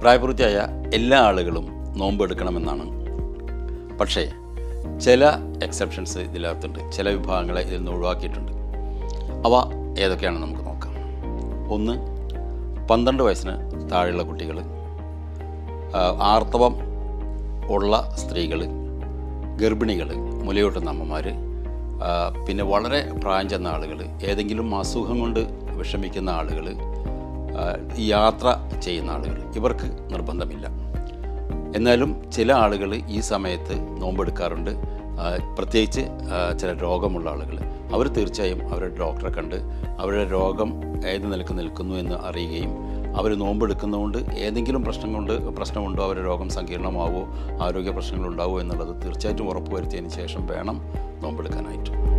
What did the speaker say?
പ്രായപൂർത്തിയായ എല്ലാ ആളുകളും നോമ്പ് എടുക്കണമെന്നാണ് പക്ഷേ ചില എക്സെപ്ഷൻസ് ഇതിനകത്തുണ്ട് ചില വിഭാഗങ്ങളെ ഇതിൽ നിന്ന് ഒഴിവാക്കിയിട്ടുണ്ട് അവ ഏതൊക്കെയാണെന്ന് നമുക്ക് നോക്കാം ഒന്ന് പന്ത്രണ്ട് വയസ്സിന് താഴെയുള്ള കുട്ടികൾ ആർത്തവം ഉള്ള സ്ത്രീകൾ ഗർഭിണികൾ മുലയൂട്ടുന്ന അമ്മമാർ പിന്നെ വളരെ പ്രായം ചെന്ന ആളുകൾ ഏതെങ്കിലും അസുഖം കൊണ്ട് വിഷമിക്കുന്ന ആളുകൾ യാത്ര ചെയ്യുന്ന ആളുകൾ ഇവർക്ക് നിർബന്ധമില്ല എന്നാലും ചില ആളുകൾ ഈ സമയത്ത് നോമ്പെടുക്കാറുണ്ട് ആ, പ്രത്യേകിച്ച് ആ, ചില രോഗമുള്ള ആളുകൾ അവർ തീർച്ചയായും അവരുടെ ഡോക്ടറെ കണ്ട് അവരുടെ രോഗം ഏത് നിലക്ക് നിൽക്കുന്നു എന്ന് അറിയുകയും അവർ നോമ്പെടുക്കുന്നതുകൊണ്ട് ഏതെങ്കിലും പ്രശ്നം കൊണ്ട് പ്രശ്നമുണ്ടോ അവരുടെ രോഗം സങ്കീർണമാവോ ആരോഗ്യ പ്രശ്നങ്ങളുണ്ടാവോ എന്നുള്ളത് തീർച്ചയായിട്ടും ഉറപ്പുവരുത്തിയതിന് ശേഷം വേണം നോമ്പെടുക്കാനായിട്ട്